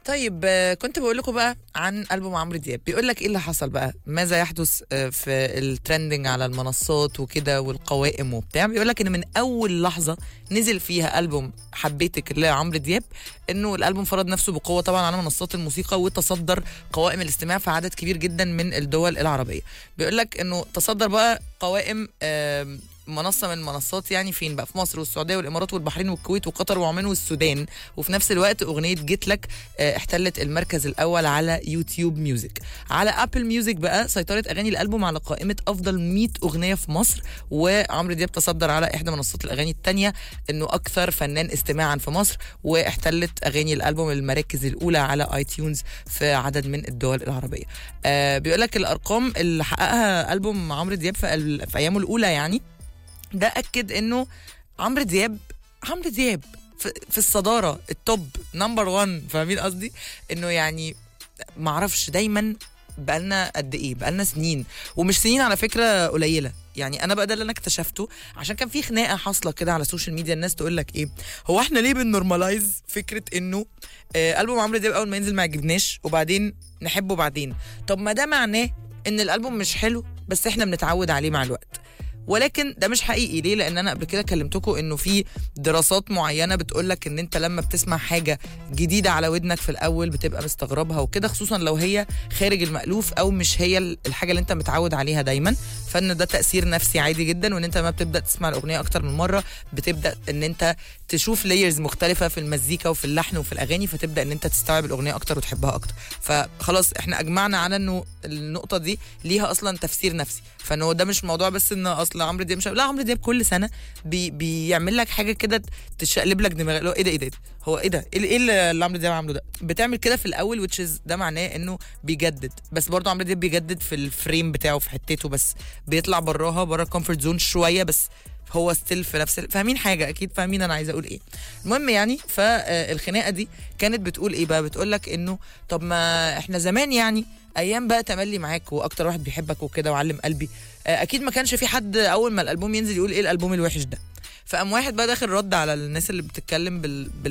طيب آه، كنت بقول لكم بقى عن البوم عمرو دياب بيقول لك ايه اللي حصل بقى ماذا يحدث آه، في الترندنج على المنصات وكده والقوائم وبتاع بيقول لك ان من اول لحظه نزل فيها البوم حبيتك لعمرو دياب انه الالبوم فرض نفسه بقوه طبعا على منصات الموسيقى وتصدر قوائم الاستماع في عدد كبير جدا من الدول العربيه بيقول لك انه تصدر بقى قوائم آم، منصه من المنصات يعني فين بقى في مصر والسعوديه والامارات والبحرين والكويت وقطر وعمان والسودان وفي نفس الوقت اغنيه جيت لك آه، احتلت المركز الاول على يوتيوب ميوزك على ابل ميوزك بقى سيطرت اغاني الالبوم على قائمه افضل 100 اغنيه في مصر وعمرو دياب تصدر على احدى منصات الاغاني الثانيه انه اكثر فنان استماعا في مصر واحتلت اغاني الالبوم المراكز الاولى على اي تيونز في عدد من الدول العربيه آه بيقول لك الارقام اللي حققها البوم عمرو دياب في, ال- في ايامه الاولى يعني ده اكد انه عمرو دياب عمرو دياب في, في الصداره التوب نمبر 1 فاهمين قصدي انه يعني معرفش دايما بقالنا قد ايه بقالنا سنين ومش سنين على فكره قليله يعني انا بقى ده اللي انا اكتشفته عشان كان في خناقه حاصله كده على السوشيال ميديا الناس تقول لك ايه هو احنا ليه بنورماليز فكره انه آه البوم عمرو دياب اول ما ينزل ما يعجبناش وبعدين نحبه بعدين طب ما ده معناه ان الالبوم مش حلو بس احنا بنتعود عليه مع الوقت ولكن ده مش حقيقي ليه لان انا قبل كده كلمتكم انه في دراسات معينه بتقول لك ان انت لما بتسمع حاجه جديده على ودنك في الاول بتبقى مستغربها وكده خصوصا لو هي خارج المألوف او مش هي ال- الحاجه اللي انت متعود عليها دايما فان ده تاثير نفسي عادي جدا وان انت لما بتبدا تسمع الاغنيه اكتر من مره بتبدا ان انت تشوف لايرز مختلفه في المزيكا وفي اللحن وفي الاغاني فتبدا ان انت تستوعب الاغنيه اكتر وتحبها اكتر فخلاص احنا اجمعنا على انه النقطه دي ليها اصلا تفسير نفسي فانه ده مش موضوع بس ان اصل عمرو دياب مش لا عمرو دياب كل سنه بي بيعمل لك حاجه كده تشقلب لك دماغك اللي هو ايه ده ايه ده إيه ده؟ هو ايه ده ايه ايه اللي اللي عمرو دياب عامله ده بتعمل كده في الاول which is ده معناه انه بيجدد بس برضه عمرو دياب بيجدد في الفريم بتاعه في حتته بس بيطلع براها بره الكومفورت زون شويه بس هو ستيل في نفس ال- فاهمين حاجه اكيد فاهمين انا عايزه اقول ايه المهم يعني فالخناقه دي كانت بتقول ايه بقى بتقول لك انه طب ما احنا زمان يعني ايام بقى تملي معاك واكتر واحد بيحبك وكده وعلم قلبي آه، اكيد ما كانش في حد اول ما الالبوم ينزل يقول ايه الالبوم الوحش ده فقام واحد بقى داخل رد على الناس اللي بتتكلم بال... بال...